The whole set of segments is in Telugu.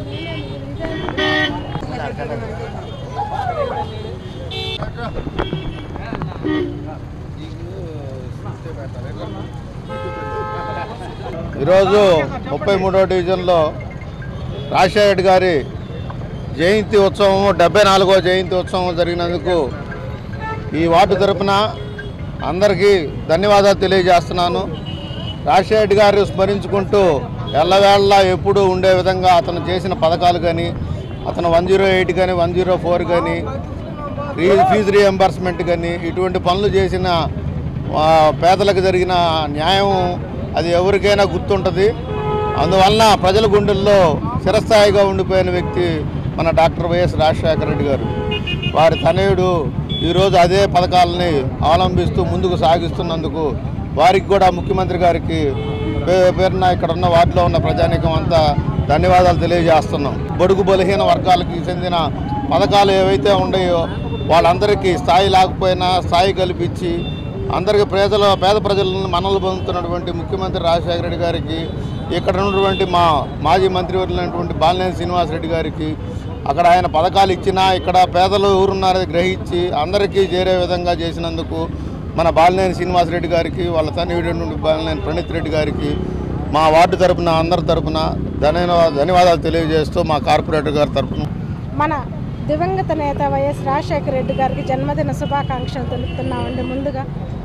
ఈరోజు ముప్పై మూడో డివిజన్లో రాజశేఖర రెడ్డి గారి జయంతి ఉత్సవం డెబ్బై నాలుగో జయంతి ఉత్సవం జరిగినందుకు ఈ వార్డు తరపున అందరికీ ధన్యవాదాలు తెలియజేస్తున్నాను రాజశేఖర రెడ్డి గారు స్మరించుకుంటూ ఎల్లవేళ ఎప్పుడూ ఉండే విధంగా అతను చేసిన పథకాలు కానీ అతను వన్ జీరో ఎయిట్ కానీ వన్ జీరో ఫోర్ కానీ రీ ఫీజు రీఎంబర్స్మెంట్ కానీ ఇటువంటి పనులు చేసిన ఆ, పేదలకు జరిగిన న్యాయం అది ఎవరికైనా గుర్తుంటుంది అందువలన ప్రజల గుండెల్లో చిరస్థాయిగా ఉండిపోయిన వ్యక్తి మన డాక్టర్ వైఎస్ రాజశేఖర రెడ్డి గారు వారి తనయుడు ఈరోజు అదే పథకాలని అవలంబిస్తూ ముందుకు సాగిస్తున్నందుకు వారికి కూడా ముఖ్యమంత్రి గారికి పే- పేరున ఇక్కడ ఉన్న వార్డులో ఉన్న ప్రజానీకం అంతా ధన్యవాదాలు తెలియజేస్తున్నాం బడుగు బలహీన వర్గాలకి చెందిన పథకాలు ఏవైతే ఉన్నాయో వాళ్ళందరికీ స్థాయి లేకపోయినా స్థాయి కల్పించి అందరికీ ప్రజల పేద ప్రజలను మనలు పొందుతున్నటువంటి ముఖ్యమంత్రి రాజశేఖర రెడ్డి గారికి ఇక్కడ ఉన్నటువంటి మా మాజీ మంత్రివర్యులైనటువంటి బాలినేని శ్రీనివాసరెడ్డి గారికి అక్కడ ఆయన పథకాలు ఇచ్చినా ఇక్కడ పేదలు ఎవరున్నారో గ్రహించి అందరికీ చేరే విధంగా చేసినందుకు మన బాలినేని శ్రీనివాసరెడ్డి గారికి వాళ్ళ తనయుడైనటువంటి బాలినేని ప్రణీత్ రెడ్డి గారికి మా వార్డు తరపున అందరి తరపున ధన్యవాదాలు ధన్యవాదాలు తెలియజేస్తూ మా కార్పొరేటర్ గారి తరపున మన దివంగత నేత వైఎస్ రాజశేఖర రెడ్డి గారికి జన్మదిన శుభాకాంక్షలు తెలుపుతున్నామండి ముందుగా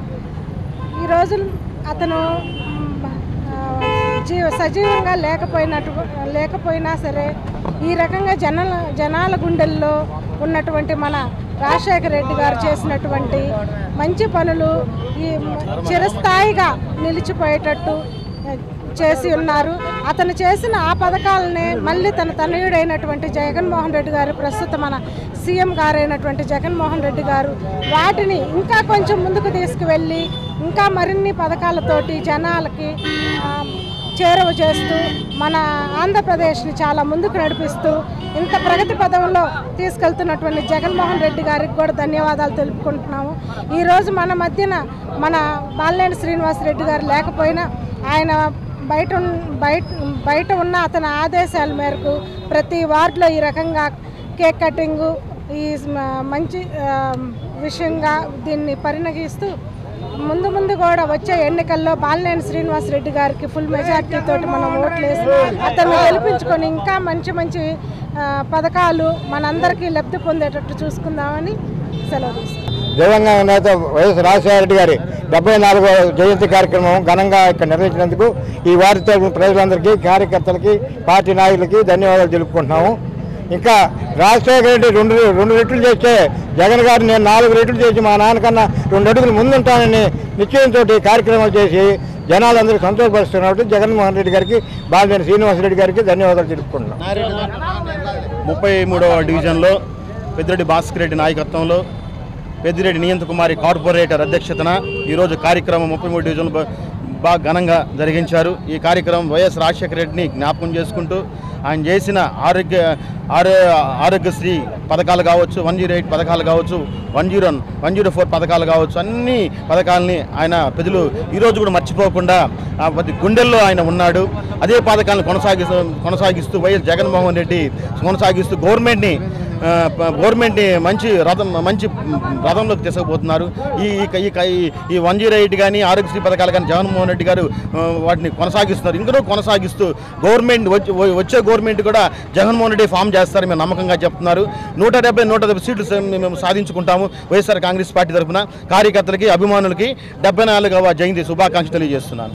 ఈ రోజు అతను మ్, ఆ, జీవ సజీవంగా లేకపోయినట్టు లేకపోయినా సరే ఈ రకంగా జనాల జనాల గుండెల్లో ఉన్నటువంటి మన రాజశేఖర రెడ్డి గారు చేసినటువంటి మంచి పనులు ఈ చిరస్థాయిగా నిలిచిపోయేటట్టు ఆ, చేసి ఉన్నారు అతను చేసిన ఆ పథకాలనే మళ్ళీ తన తనయుడైనటువంటి జగన్మోహన్ రెడ్డి గారు ప్రస్తుత మన సీఎం గారైనటువంటి జగన్మోహన్ రెడ్డి గారు వాటిని ఇంకా కొంచెం ముందుకు తీసుకువెళ్ళి ఇంకా మరిన్ని పథకాలతోటి జనాలకి ఆ, చేరువ చేస్తూ మన ఆంధ్రప్రదేశ్ని చాలా ముందుకు నడిపిస్తూ ఇంత ప్రగతి పదంలో తీసుకెళ్తున్నటువంటి జగన్మోహన్ రెడ్డి గారికి కూడా ధన్యవాదాలు తెలుపుకుంటున్నాము ఈరోజు మన మధ్యన మన బాలినేని శ్రీనివాసరెడ్డి గారు లేకపోయినా ఆయన బయట ఉన్- బయట బయట ఉన్న అతని ఆదేశాల మేరకు ప్రతి వార్డులో ఈ రకంగా కేక్ కటింగు ఈ మ- మంచి ఆ, విషయంగా దీన్ని పరిణగిస్తూ ముందు ముందు కూడా వచ్చే ఎన్నికల్లో బాలినేని శ్రీనివాసరెడ్డి గారికి ఫుల్ మెజార్టీ తోటి మనం ఓట్లేసి అతన్ని గెలిపించుకొని ఇంకా మంచి మంచి ఆ, పథకాలు మనందరికీ లబ్ధి పొందేటట్టు చూసుకుందామని సెలవు తీసుకుంటాం దివంగత నేత వైఎస్ రాజశేఖర రెడ్డి గారి డెబ్బై నాలుగో జయంతి కార్యక్రమం ఘనంగా ఇక్కడ నిర్వహించినందుకు ఈ వారి తరపున ప్రజలందరికీ కార్యకర్తలకి పార్టీ నాయకులకి ధన్యవాదాలు తెలుపుకుంటున్నాము ఇంకా రాజశేఖర రెడ్డి రెండు రెండు రెట్లు చేస్తే జగన్ గారు నేను నాలుగు రెట్లు చేసి మా నాన్నకన్నా రెండు అడుగులు ముందుంటానని నిశ్చయంతో కార్యక్రమాలు చేసి జనాలందరూ సంతోషపరుస్తున్నట్టు జగన్మోహన్ రెడ్డి గారికి బాలినేని శ్రీనివాసరెడ్డి గారికి ధన్యవాదాలు తెలుపుకుంటున్నాం ముప్పై మూడవ డివిజన్లో పెద్దిరెడ్డి భాస్కర్ రెడ్డి నాయకత్వంలో పెద్దిరెడ్డి నియంత కుమారి కార్పొరేటర్ అధ్యక్షతన ఈరోజు కార్యక్రమం ముప్పై మూడు డివిజన్లు బా- బాగా ఘనంగా జరిగించారు ఈ కార్యక్రమం వైఎస్ రాజశేఖర రెడ్డిని జ్ఞాపకం చేసుకుంటూ ఆయన చేసిన ఆరోగ్య ఆరో ఆరోగ్యశ్రీ పథకాలు కావచ్చు వన్ జీరో ఎయిట్ పథకాలు కావచ్చు one zero one zero four పథకాలు కావచ్చు అన్ని పథకాలని ఆయన ప్రజలు ఈరోజు కూడా మర్చిపోకుండా ఆ ప్రతి గుండెల్లో ఆయన ఉన్నాడు అదే పథకాలను కొనసాగిస్తూ కొనసాగిస్తూ వైఎస్ జగన్మోహన్ రెడ్డి కొనసాగిస్తూ గవర్నమెంట్ని ఆ, ప- గవర్నమెంట్ని మంచి రథం మంచి రథంలోకి తీసుకుపోతున్నారు ఈ ఈ- ఈ ఈ- ఈ వన్ జీరో ఎయిట్ కానీ ఆరోగ్యశ్రీ పథకాలు కానీ జగన్మోహన్ రెడ్డి గారు ఆ, వాటిని కొనసాగిస్తున్నారు ఇంకనూ కొనసాగిస్తూ గవర్నమెంట్ వచ్చే వచ్చే గవర్నమెంట్ కూడా జగన్మోహన్ రెడ్డి ఫామ్ చేస్తారు మేము నమ్మకంగా చెప్తున్నారు నూట డెబ్బై నూట డెబ్బై సీట్లు సే- మేము సాధించుకుంటాము వైఎస్ఆర్ కాంగ్రెస్ పార్టీ తరఫున కార్యకర్తలకి అభిమానులకి డెబ్బై నాలుగవ జయంతి శుభాకాంక్షలు తెలియజేస్తున్నాను